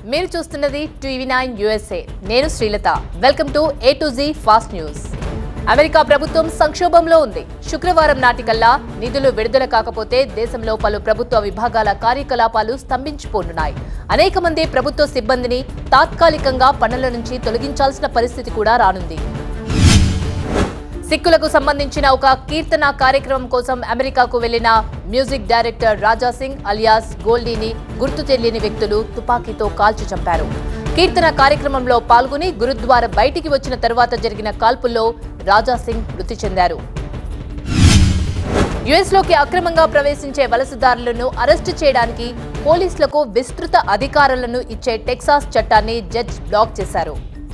మీరు చూస్తున్నది TV nine USA నేను Srilatha welcome to A to Z fast news America ప్రభుత్వం సంక్షోభంలో ఉంది శుక్రవారం నాటికల్లా నిధులు విడుదల కాకపోతే దేశంలో పలు ప్రభుత్వ విభాగాల కార్యకలాపాలు స్తంభించిపోనున్నాయి అనేక మంది ప్రభుత్వ సిబ్బందిని తాత్కాలికంగా పనుల నుంచి తొలగించాల్సిన పరిస్థితి కూడా రానుంది సిక్కులకు సంబంధించిన ఒక కీర్తన కార్యక్రమం కోసం అమెరికాకు వెళ్లిన music director Raja Singh alias గోల్డీని గుర్తు తెలియని వ్యక్తులు తుపాకీతో కాల్చి చంపారు కీర్తన కార్యక్రమంలో పాల్గొని గురుద్వార బయటికి వచ్చిన తర్వాత జరిగిన కాల్పుల్లో రాజా సింగ్ మృతి చెందారు యుఎస్లోకి అక్రమంగా ప్రవేశించే వలసదారులను అరెస్టు చేయడానికి పోలీసులకు విస్తృత అధికారాలను ఇచ్చే టెక్సాస్ చట్టాన్ని జడ్జ్ బ్లాక్ చేశారు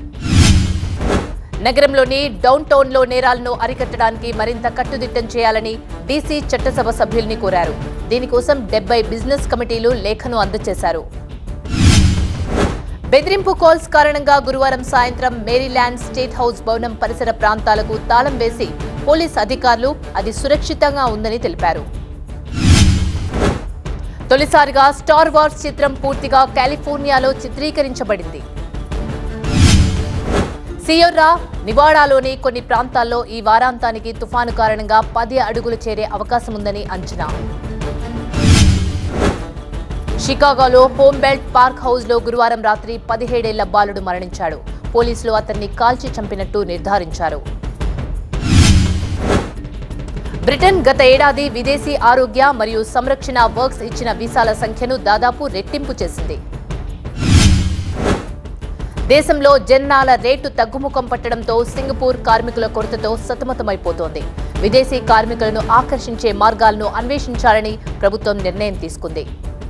నగరంలోని డౌన్ టౌన్లో నేరాలను అరికట్టడానికి మరింత కట్టుదిట్టం చేయాలని డీసీ చట్టసభ సభ్యుల్ని కోరారు దీనికోసం డెబ్బై బిజినెస్ కమిటీలు లేఖను అందజేశారు బెదిరింపు కాల్స్ కారణంగా గురువారం సాయంత్రం మేరీల్యాండ్ స్టేట్ హౌస్ భవనం పరిసర ప్రాంతాలకు తాళం వేసి పోలీస్ అధికారులు అది సురక్షితంగా ఉందని తెలిపారు తొలిసారిగా స్టార్ వార్స్ చిత్రం పూర్తిగా కాలిఫోర్నియాలో చిత్రీకరించబడింది సియోర్రా నివాడాలోని కొన్ని ప్రాంతాల్లో ఈ వారాంతానికి తుఫాను కారణంగా పది అడుగులు చేరే అవకాశం ఉందని అంచనా షికాగోలో హోమ్ బెల్ట్ పార్క్ హౌస్ లో గురువారం రాత్రి పదిహేడేళ్ల బాలుడు మరణించాడు పోలీసులు అతన్ని కాల్చి చంపినట్టు నిర్ధారించారు బ్రిటన్ గత ఏడాది విదేశీ ఆరోగ్య మరియు సంరక్షణ వర్క్స్ ఇచ్చిన వీసాల సంఖ్యను దాదాపు రెట్టింపు చేసింది దేశంలో జన్నాల రేటు తగ్గుముఖం పట్టడంతో సింగపూర్ కార్మికుల కొరతతో సతమతమైపోతోంది విదేశీ కార్మికులను ఆకర్షించే మార్గాలను అన్వేషించాలని ప్రభుత్వం నిర్ణయం తీసుకుంది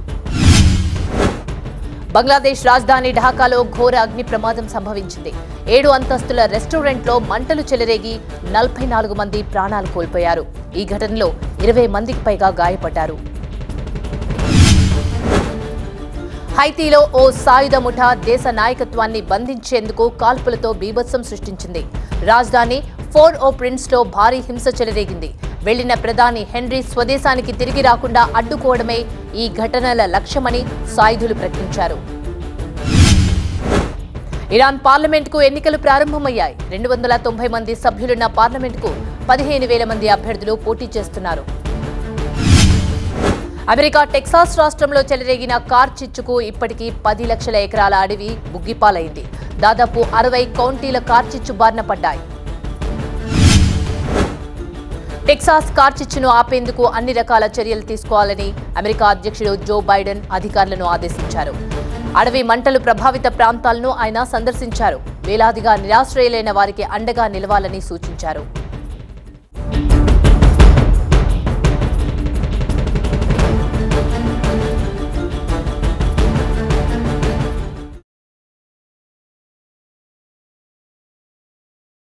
బంగ్లాదేశ్ రాజధాని ఢాకాలో ఘోర అగ్ని ప్రమాదం సంభవించింది ఏడు అంతస్తుల రెస్టారెంట్లో మంటలు చెలరేగి నలభై నాలుగు మంది ప్రాణాలు కోల్పోయారు ఈ ఘటనలో ఇరవై మందికి పైగా గాయపడ్డారు హైతీలో ఓ సాయుధ ముఠా దేశ నాయకత్వాన్ని బంధించేందుకు కాల్పులతో బీభత్సం సృష్టించింది రాజధాని ఫోర్ ఓ ప్రిన్స్ లో భారీ హింస చెలరేగింది వెళ్లిన ప్రధాని హెన్రీ స్వదేశానికి తిరిగి రాకుండా అడ్డుకోవడమే ఈ ఘటనల లక్ష్యమని సాయుధులు ప్రకటించారు ఇరాన్ పార్లమెంట్కు ఎన్నికలు ప్రారంభమయ్యాయి రెండు వందల తొంభై మంది సభ్యులున్న పార్లమెంట్కు పదిహేను వేల మంది అభ్యర్థులు పోటీ చేస్తున్నారు అమెరికా టెక్సాస్ రాష్ట్రంలో చెలరేగిన కార్ చిచ్చుకు ఇప్పటికీ పది లక్షల ఎకరాల అడవి బుగ్గిపాలైంది దాదాపు అరవై కౌంటీల కార్ చిచ్చు బారిన పడ్డాయి టెక్సాస్ కార్ చిచ్చును ఆపేందుకు అన్ని రకాల చర్యలు తీసుకోవాలని అమెరికా అధ్యక్షుడు జో బైడెన్ అధికారులను ఆదేశించారు అడవి మంటలు ప్రభావిత ప్రాంతాలను ఆయన సందర్శించారు వేలాదిగా నిరాశ్రయులైన వారికి అండగా నిలవాలని సూచించారు